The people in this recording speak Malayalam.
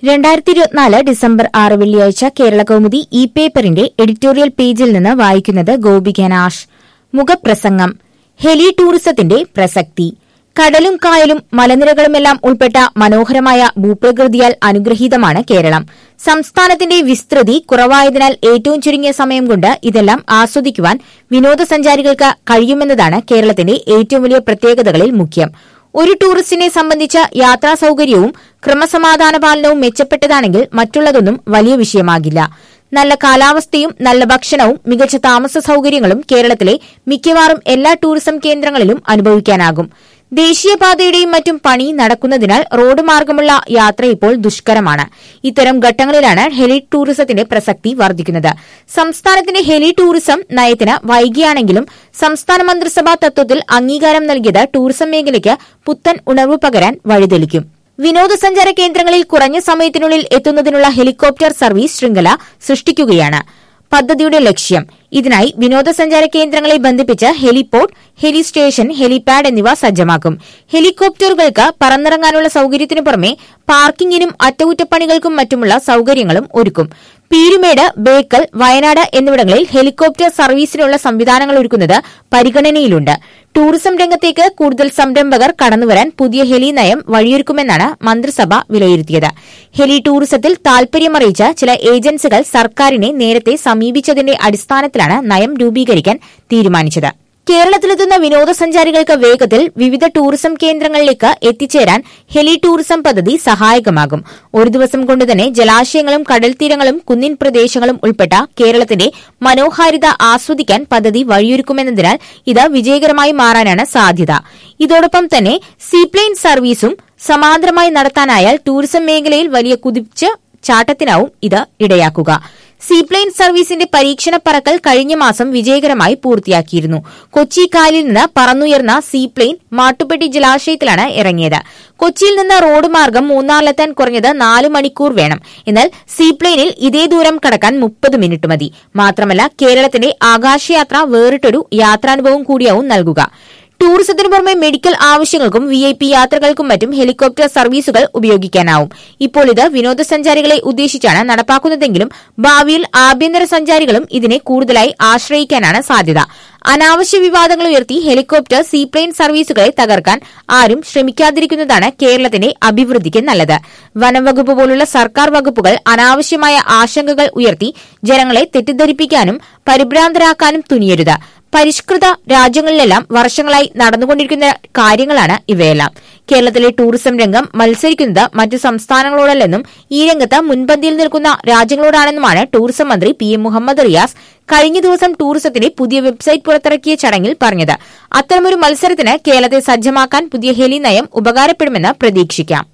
രണ്ടായിരത്തി ഇരുപത്തിനാല് ഡിസംബർ ആറ് വെള്ളിയാഴ്ച കേരള കൗമുദി ഇ പേപ്പറിന്റെ എഡിറ്റോറിയൽ പേജിൽ നിന്ന് വായിക്കുന്നത് ഗോപിക നാഷ് മുഖപ്രസംഗം ഹെലി ടൂറിസത്തിന്റെ പ്രസക്തി കടലും കായലും മലനിരകളുമെല്ലാം ഉൾപ്പെട്ട മനോഹരമായ ഭൂപ്രകൃതിയാൽ അനുഗ്രഹീതമാണ് കേരളം സംസ്ഥാനത്തിന്റെ വിസ്തൃതി കുറവായതിനാൽ ഏറ്റവും ചുരുങ്ങിയ സമയം കൊണ്ട് ഇതെല്ലാം ആസ്വദിക്കുവാൻ വിനോദസഞ്ചാരികൾക്ക് കഴിയുമെന്നതാണ് കേരളത്തിന്റെ ഏറ്റവും വലിയ പ്രത്യേകതകളിൽ മുഖ്യം ഒരു ടൂറിസ്റ്റിനെ സംബന്ധിച്ച യാത്രാ സൌകര്യവും ക്രമസമാധാന പാലനവും മെച്ചപ്പെട്ടതാണെങ്കിൽ മറ്റുള്ളതൊന്നും വലിയ വിഷയമാകില്ല നല്ല കാലാവസ്ഥയും നല്ല ഭക്ഷണവും മികച്ച താമസ സൌകര്യങ്ങളും കേരളത്തിലെ മിക്കവാറും എല്ലാ ടൂറിസം കേന്ദ്രങ്ങളിലും അനുഭവിക്കാനാകും ദേശീയപാതയുടെയും മറ്റും പണി നടക്കുന്നതിനാൽ റോഡ് മാർഗമുള്ള യാത്ര ഇപ്പോൾ ദുഷ്കരമാണ് ഇത്തരം ഘട്ടങ്ങളിലാണ് ഹെലി ടൂറിസത്തിന്റെ പ്രസക്തി വർദ്ധിക്കുന്നത് സംസ്ഥാനത്തിന്റെ ഹെലി ടൂറിസം നയത്തിന് വൈകിയാണെങ്കിലും സംസ്ഥാന മന്ത്രിസഭാ തത്വത്തിൽ അംഗീകാരം നൽകിയത് ടൂറിസം മേഖലയ്ക്ക് പുത്തൻ ഉണർവ് പകരാൻ വഴിതെളിക്കും വിനോദസഞ്ചാര കേന്ദ്രങ്ങളിൽ കുറഞ്ഞ സമയത്തിനുള്ളിൽ എത്തുന്നതിനുള്ള ഹെലികോപ്റ്റർ സർവീസ് ശൃംഖല സൃഷ്ടിക്കുകയാണ് പദ്ധതിയുടെ ലക്ഷ്യം ഇതിനായി വിനോദസഞ്ചാര കേന്ദ്രങ്ങളെ ബന്ധിപ്പിച്ച് ഹെലിപോർട്ട് ഹെലി സ്റ്റേഷൻ ഹെലിപാഡ് എന്നിവ സജ്ജമാക്കും ഹെലികോപ്റ്ററുകൾക്ക് പറന്നിറങ്ങാനുള്ള സൌകര്യത്തിനു പുറമെ പാർക്കിംഗിനും അറ്റകുറ്റപ്പണികൾക്കും മറ്റുമുള്ള സൌകര്യങ്ങളും ഒരുക്കും പീരുമേട് ബേക്കൽ വയനാട് എന്നിവിടങ്ങളിൽ ഹെലികോപ്റ്റർ സർവീസിനുള്ള സംവിധാനങ്ങൾ ഒരുക്കുന്നത് പരിഗണനയിലുണ്ട് ടൂറിസം രംഗത്തേക്ക് കൂടുതൽ സംരംഭകർ കടന്നുവരാൻ പുതിയ ഹെലി നയം വഴിയൊരുക്കുമെന്നാണ് മന്ത്രിസഭ വിലയിരുത്തിയത് ഹെലി ടൂറിസത്തിൽ താൽപര്യമറിയിച്ച ചില ഏജൻസികൾ സർക്കാരിനെ നേരത്തെ സമീപിച്ചതിന്റെ അടിസ്ഥാനത്തിലാണ് നയം രൂപീകരിക്കാൻ തീരുമാനിച്ചത് കേരളത്തിലെത്തുന്ന വിനോദസഞ്ചാരികൾക്ക് വേഗത്തിൽ വിവിധ ടൂറിസം കേന്ദ്രങ്ങളിലേക്ക് എത്തിച്ചേരാൻ ഹെലി ടൂറിസം പദ്ധതി സഹായകമാകും ഒരു ദിവസം കൊണ്ടുതന്നെ ജലാശയങ്ങളും കടൽത്തീരങ്ങളും കുന്നിൻ പ്രദേശങ്ങളും ഉൾപ്പെട്ട കേരളത്തിന്റെ മനോഹാരിത ആസ്വദിക്കാൻ പദ്ധതി വഴിയൊരുക്കുമെന്നതിനാൽ ഇത് വിജയകരമായി മാറാനാണ് സാധ്യത ഇതോടൊപ്പം തന്നെ സീപ്ലെയിൻ സർവീസും സമാന്തരമായി നടത്താനായാൽ ടൂറിസം മേഖലയിൽ വലിയ കുതിച്ച് ചാട്ടത്തിനാവും ഇത് ഇടയാക്കുക സീപ്ലെയിൻ സർവീസിന്റെ പരീക്ഷണ പറക്കൽ കഴിഞ്ഞ മാസം വിജയകരമായി പൂർത്തിയാക്കിയിരുന്നു കൊച്ചി കായലിൽ നിന്ന് പറന്നുയർന്ന സീപ്ലെയിൻ മാട്ടുപ്പെട്ടി ജലാശയത്തിലാണ് ഇറങ്ങിയത് കൊച്ചിയിൽ നിന്ന് റോഡ് മാർഗം മൂന്നാറിലെത്താൻ കുറഞ്ഞത് നാല് മണിക്കൂർ വേണം എന്നാൽ സീപ്ലെയിനിൽ ഇതേ ദൂരം കടക്കാൻ മുപ്പത് മിനിറ്റ് മതി മാത്രമല്ല കേരളത്തിന്റെ ആകാശയാത്ര വേറിട്ടൊരു യാത്രാനുഭവം കൂടിയാവും നൽകുക ടൂറിസത്തിനു പുറമെ മെഡിക്കൽ ആവശ്യങ്ങൾക്കും വി ഐ പി യാത്രകൾക്കും മറ്റും ഹെലികോപ്റ്റർ സർവീസുകൾ ഉപയോഗിക്കാനാവും ഇപ്പോൾ ഇത് വിനോദസഞ്ചാരികളെ ഉദ്ദേശിച്ചാണ് നടപ്പാക്കുന്നതെങ്കിലും ഭാവിയിൽ ആഭ്യന്തര സഞ്ചാരികളും ഇതിനെ കൂടുതലായി ആശ്രയിക്കാനാണ് സാധ്യത അനാവശ്യ വിവാദങ്ങൾ ഉയർത്തി ഹെലികോപ്റ്റർ സീപ്ലെയിൻ സർവീസുകളെ തകർക്കാൻ ആരും ശ്രമിക്കാതിരിക്കുന്നതാണ് കേരളത്തിന്റെ അഭിവൃദ്ധിക്ക് നല്ലത് വനംവകുപ്പ് പോലുള്ള സർക്കാർ വകുപ്പുകൾ അനാവശ്യമായ ആശങ്കകൾ ഉയർത്തി ജനങ്ങളെ തെറ്റിദ്ധരിപ്പിക്കാനും പരിഭ്രാന്തരാക്കാനും തുനിയരുത് പരിഷ്കൃത രാജ്യങ്ങളിലെല്ലാം വർഷങ്ങളായി നടന്നുകൊണ്ടിരിക്കുന്ന കാര്യങ്ങളാണ് ഇവയെല്ലാം കേരളത്തിലെ ടൂറിസം രംഗം മത്സരിക്കുന്നത് മറ്റു സംസ്ഥാനങ്ങളോടല്ലെന്നും ഈ രംഗത്ത് മുൻപന്തിയിൽ നിൽക്കുന്ന രാജ്യങ്ങളോടാണെന്നുമാണ് ടൂറിസം മന്ത്രി പി എം മുഹമ്മദ് റിയാസ് കഴിഞ്ഞ ദിവസം ടൂറിസത്തിന്റെ പുതിയ വെബ്സൈറ്റ് പുറത്തിറക്കിയ ചടങ്ങിൽ പറഞ്ഞത് അത്തരമൊരു മത്സരത്തിന് കേരളത്തെ സജ്ജമാക്കാൻ പുതിയ ഹെലി നയം ഉപകാരപ്പെടുമെന്ന് പ്രതീക്ഷിക്കാം